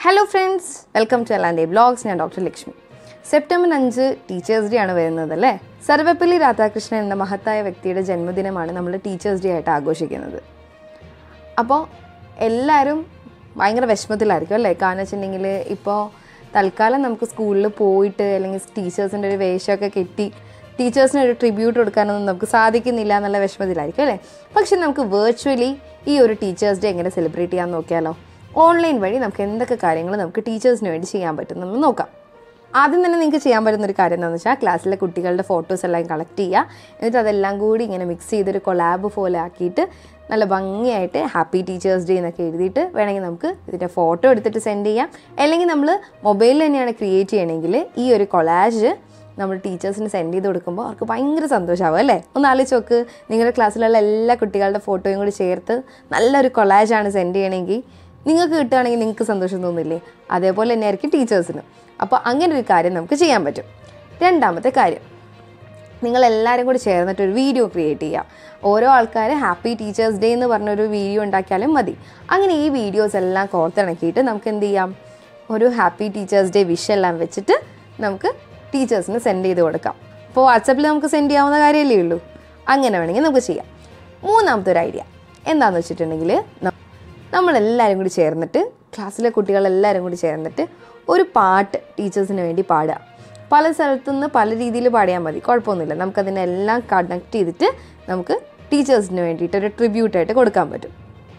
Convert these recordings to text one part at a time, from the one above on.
hello friends welcome to അലാൻഡേ blogs ഞാൻ doctor Lakshmi September അഞ്ച് ടീച്ചേഴ്സ് ഡേ ആണ് വരുന്നത് അല്ലേ സർവപ്പള്ളി രാധാകൃഷ്ണൻ എന്ന മഹത്തായ വ്യക്തിയുടെ ജന്മദിനമാണ് നമ്മൾ ടീച്ചേഴ്സ് ഡേ ആയിട്ട് ആഘോഷിക്കുന്നത് അപ്പോൾ എല്ലാവരും ഭയങ്കര വിഷമത്തിലായിരിക്കും അല്ലേ കാരണം വെച്ചിട്ടുണ്ടെങ്കിൽ ഇപ്പോൾ തൽക്കാലം നമുക്ക് സ്കൂളിൽ പോയിട്ട് അല്ലെങ്കിൽ ടീച്ചേഴ്സിൻ്റെ ഒരു വേഷമൊക്കെ കെട്ടി ടീച്ചേഴ്സിന് ഒരു ട്രിബ്യൂട്ട് കൊടുക്കാനൊന്നും നമുക്ക് സാധിക്കുന്നില്ല എന്നുള്ള വിഷമത്തിലായിരിക്കും അല്ലേ പക്ഷെ നമുക്ക് വെർച്വലി ഈ ഒരു ടീച്ചേഴ്സ് ഡേ എങ്ങനെ സെലിബ്രേറ്റ് ചെയ്യാൻ നോക്കിയാലോ ഓൺലൈൻ വഴി നമുക്ക് എന്തൊക്കെ കാര്യങ്ങൾ നമുക്ക് ടീച്ചേഴ്സിന് വേണ്ടി ചെയ്യാൻ പറ്റുമെന്ന് നോക്കാം ആദ്യം തന്നെ നിങ്ങൾക്ക് ചെയ്യാൻ പറ്റുന്ന ഒരു കാര്യം എന്താണെന്ന് വെച്ചാൽ ക്ലാസ്സിലെ കുട്ടികളുടെ ഫോട്ടോസ് എല്ലാം കളക്ട് ചെയ്യുക എന്നിട്ട് അതെല്ലാം കൂടി ഇങ്ങനെ മിക്സ് ചെയ്തൊരു കൊളാബ് പോലെ ആക്കിയിട്ട് നല്ല ഭംഗിയായിട്ട് ഹാപ്പി ടീച്ചേഴ്സ് ഡേ എന്നൊക്കെ എഴുതിയിട്ട് വേണമെങ്കിൽ നമുക്ക് ഇതിൻ്റെ ഫോട്ടോ എടുത്തിട്ട് സെൻഡ് ചെയ്യാം അല്ലെങ്കിൽ നമ്മൾ മൊബൈലിൽ തന്നെയാണ് ക്രിയേറ്റ് ചെയ്യണമെങ്കിൽ ഈ ഒരു കൊളാജ് നമ്മൾ ടീച്ചേഴ്സിന് സെൻഡ് ചെയ്ത് കൊടുക്കുമ്പോൾ അവർക്ക് ഭയങ്കര സന്തോഷമാവും അല്ലേ ഒന്ന് ആലോചിച്ച് നോക്ക് നിങ്ങളുടെ ക്ലാസ്സിലുള്ള എല്ലാ കുട്ടികളുടെ ഫോട്ടോയും കൂടി ചേർത്ത് നല്ലൊരു കൊളാജാണ് സെൻഡ് ചെയ്യണമെങ്കിൽ നിങ്ങൾക്ക് കിട്ടുകയാണെങ്കിൽ നിങ്ങൾക്ക് സന്തോഷം തോന്നില്ലേ അതേപോലെ തന്നെ ആയിരിക്കും ടീച്ചേഴ്സിന് അപ്പോൾ അങ്ങനെ ഒരു കാര്യം നമുക്ക് ചെയ്യാൻ പറ്റും രണ്ടാമത്തെ കാര്യം നിങ്ങൾ എല്ലാവരും കൂടി ചേർന്നിട്ട് ഒരു വീഡിയോ ക്രിയേറ്റ് ചെയ്യുക ഓരോ ആൾക്കാർ ഹാപ്പി ടീച്ചേഴ്സ് ഡേ എന്ന് പറഞ്ഞൊരു വീഡിയോ ഉണ്ടാക്കിയാലും മതി അങ്ങനെ ഈ വീഡിയോസ് എല്ലാം കോർത്തിണക്കിയിട്ട് നമുക്ക് എന്ത് ചെയ്യാം ഒരു ഹാപ്പി ടീച്ചേഴ്സ് ഡേ വിഷ് എല്ലാം വെച്ചിട്ട് നമുക്ക് ടീച്ചേഴ്സിന് സെൻഡ് ചെയ്ത് കൊടുക്കാം അപ്പോൾ വാട്സപ്പിൽ നമുക്ക് സെൻഡ് ചെയ്യാവുന്ന കാര്യമല്ലേ ഉള്ളൂ അങ്ങനെ വേണമെങ്കിൽ നമുക്ക് ചെയ്യാം മൂന്നാമത്തെ ഒരു ഐഡിയ എന്താണെന്ന് വെച്ചിട്ടുണ്ടെങ്കിൽ ന- നമ്മളെല്ലാവരും കൂടി ചേർന്നിട്ട് ക്ലാസ്സിലെ കുട്ടികളെല്ലാവരും കൂടി ചേർന്നിട്ട് ഒരു പാട്ട് ടീച്ചേഴ്സിന് വേണ്ടി പാടുക പല സ്ഥലത്തുനിന്ന് പല രീതിയിൽ പാടിയാൽ മതി കുഴപ്പമൊന്നുമില്ല നമുക്കതിനെല്ലാം കണക്ട് ചെയ്തിട്ട് നമുക്ക് ടീച്ചേഴ്സിന് വേണ്ടിയിട്ട് ഒരു ട്രിബ്യൂട്ടായിട്ട് കൊടുക്കാൻ പറ്റും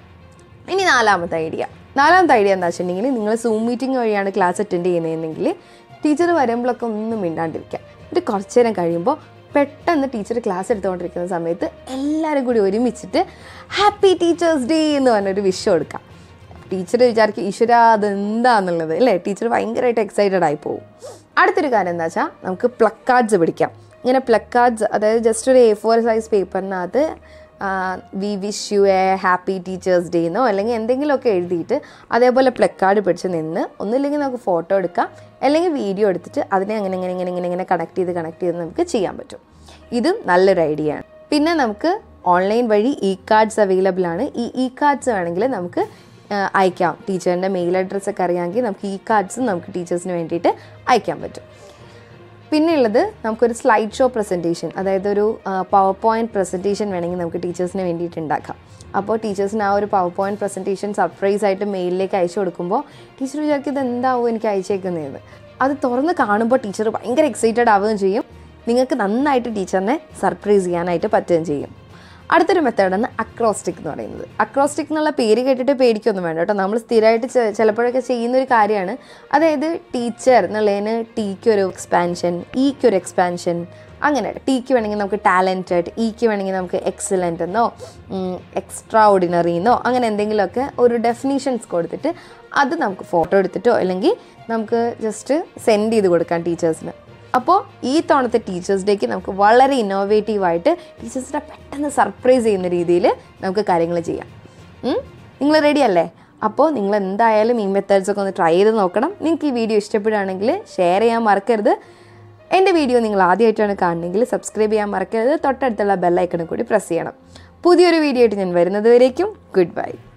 ഇനി നാലാമത്തെ ഐഡിയ നാലാമത്തെ ഐഡിയ എന്താ വെച്ചിട്ടുണ്ടെങ്കിൽ നിങ്ങൾ സൂം മീറ്റിംഗ് വഴിയാണ് ക്ലാസ് അറ്റൻഡ് ചെയ്യുന്നതെങ്കിൽ ടീച്ചർ വരുമ്പോഴൊക്കെ ഒന്നും മിണ്ടാണ്ടിരിക്കുക എന്നിട്ട് കുറച്ച് നേരം കഴിയുമ്പോൾ പെട്ടെന്ന് ടീച്ചർ ക്ലാസ് എടുത്തുകൊണ്ടിരിക്കുന്ന സമയത്ത് എല്ലാവരും കൂടി ഒരുമിച്ചിട്ട് ഹാപ്പി ടീച്ചേഴ്സ് ഡേ എന്ന് പറഞ്ഞൊരു വിഷ് കൊടുക്കാം ടീച്ചർ വിചാരിക്കും ഈശ്വര അതെന്താന്നുള്ളത് അല്ലേ ടീച്ചർ ഭയങ്കരമായിട്ട് എക്സൈറ്റഡ് ആയി പോകും അടുത്തൊരു കാര്യം എന്താ വെച്ചാൽ നമുക്ക് പ്ലക്കാർഡ്സ് പിടിക്കാം ഇങ്ങനെ പ്ലക്കാർഡ്സ് അതായത് ജസ്റ്റ് ഒരു എ ഫോർ സൈസ് പേപ്പറിനകത്ത് we wish you a happy teachers day എന്നോ അല്ലെങ്കിൽ എന്തെങ്കിലുമൊക്കെ എഴുതിയിട്ട് അതേപോലെ പ്ലക്കാർഡ് പിടിച്ച് നിന്ന് ഒന്നുമില്ലെങ്കിൽ നമുക്ക് ഫോട്ടോ എടുക്കാം അല്ലെങ്കിൽ വീഡിയോ എടുത്തിട്ട് അതിനെ അങ്ങനെ ഇങ്ങനെ ഇങ്ങനെ ഇങ്ങനെ ഇങ്ങനെ കണക്ട് ചെയ്ത് കണക്ട് ചെയ്ത് നമുക്ക് ചെയ്യാൻ പറ്റും ഇതും നല്ലൊരു ഐഡിയ ആണ് പിന്നെ നമുക്ക് ഓൺലൈൻ വഴി ഇ കാർഡ്സ് അവൈലബിൾ ആണ് ഈ ഇ കാർഡ്സ് വേണമെങ്കിൽ നമുക്ക് ആ, അയക്കാം ടീച്ചറിൻ്റെ മെയിൽ അഡ്രസ്സ് ഒക്കെ അറിയാമെങ്കിൽ നമുക്ക് ഈ കാർഡ്സും നമുക്ക് ടീച്ചേഴ്സിന് വേണ്ടിയിട്ട് അയക്കാൻ പറ്റും പിന്നെ ഉള്ളത് നമുക്കൊരു സ്ലൈഡ് ഷോ പ്രസൻറ്റേഷൻ അതായത് ഒരു പവർ പോയിൻറ്റ് പ്രസൻറ്റേഷൻ വേണമെങ്കിൽ നമുക്ക് ടീച്ചേഴ്സിന് വേണ്ടിയിട്ട് ഉണ്ടാക്കാം അപ്പോൾ ടീച്ചേഴ്സിന് ആ ഒരു പവർ പോയിൻറ്റ് പ്രസൻറ്റേഷൻ സർപ്രൈസ് ആയിട്ട് മെയിലിലേക്ക് അയച്ചു കൊടുക്കുമ്പോൾ ടീച്ചർ വിചാരിക്കും ഇത് എന്താവും എനിക്ക് അയച്ചേക്കുന്നതെന്ന് അത് തുറന്ന് കാണുമ്പോൾ ടീച്ചർ ഭയങ്കര എക്സൈറ്റഡ് ആവുകയും ചെയ്യും നിങ്ങൾക്ക് നന്നായിട്ട് ടീച്ചറിനെ സർപ്രൈസ് ചെയ്യാനായിട്ട് പറ്റുകയും ചെയ്യും അടുത്തൊരു മെത്തേഡാണ് അക്രോസ്റ്റിക് എന്ന് പറയുന്നത് അക്രോസ്റ്റിക് എന്നുള്ള പേര് കേട്ടിട്ട് പേടിക്കൊന്നും വേണ്ട കേട്ടോ നമ്മൾ സ്ഥിരമായിട്ട് ചെ- ചിലപ്പോഴൊക്കെ ചെയ്യുന്ന ഒരു കാര്യമാണ് അതായത് ടീച്ചർ എന്നുള്ളതിന് ടീക്ക് ഒരു എക്സ്പാൻഷൻ ഈക്ക് ഒരു എക്സ്പാൻഷൻ അങ്ങനെ ടീക്ക് വേണമെങ്കിൽ നമുക്ക് ടാലൻറ്റഡ് ഈക്ക് വേണമെങ്കിൽ നമുക്ക് എക്സലൻ്റ് എന്നോ എക്സ്ട്രാ ഓർഡിനറി എന്നോ അങ്ങനെ എന്തെങ്കിലുമൊക്കെ ഒരു ഡെഫിനീഷൻസ് കൊടുത്തിട്ട് അത് നമുക്ക് ഫോട്ടോ എടുത്തിട്ടോ അല്ലെങ്കിൽ നമുക്ക് ജസ്റ്റ് സെൻഡ് ചെയ്ത് കൊടുക്കാം ടീച്ചേഴ്സിന് അപ്പോൾ ഈ തവണത്തെ ടീച്ചേഴ്സ് ഡേക്ക് നമുക്ക് വളരെ ഇന്നോവേറ്റീവ് ആയിട്ട് ടീച്ചേഴ്സിനെ പെട്ടെന്ന് സർപ്രൈസ് ചെയ്യുന്ന രീതിയിൽ നമുക്ക് കാര്യങ്ങൾ ചെയ്യാം നിങ്ങൾ റെഡി അല്ലേ അപ്പോൾ നിങ്ങൾ എന്തായാലും ഈ മെത്തേഡ്സ് ഒക്കെ ഒന്ന് ട്രൈ ചെയ്ത് നോക്കണം നിങ്ങൾക്ക് ഈ വീഡിയോ ഇഷ്ടപ്പെടുകയാണെങ്കിൽ ഷെയർ ചെയ്യാൻ മറക്കരുത് എൻ്റെ വീഡിയോ നിങ്ങൾ ആദ്യമായിട്ടാണ് കാണുന്നതെങ്കിൽ സബ്സ്ക്രൈബ് ചെയ്യാൻ മറക്കരുത് തൊട്ടടുത്തുള്ള ബെല്ലൈക്കണും കൂടി പ്രസ് ചെയ്യണം പുതിയൊരു വീഡിയോ ആയിട്ട് ഞാൻ വരുന്നത് വരേക്കും ഗുഡ് ബൈ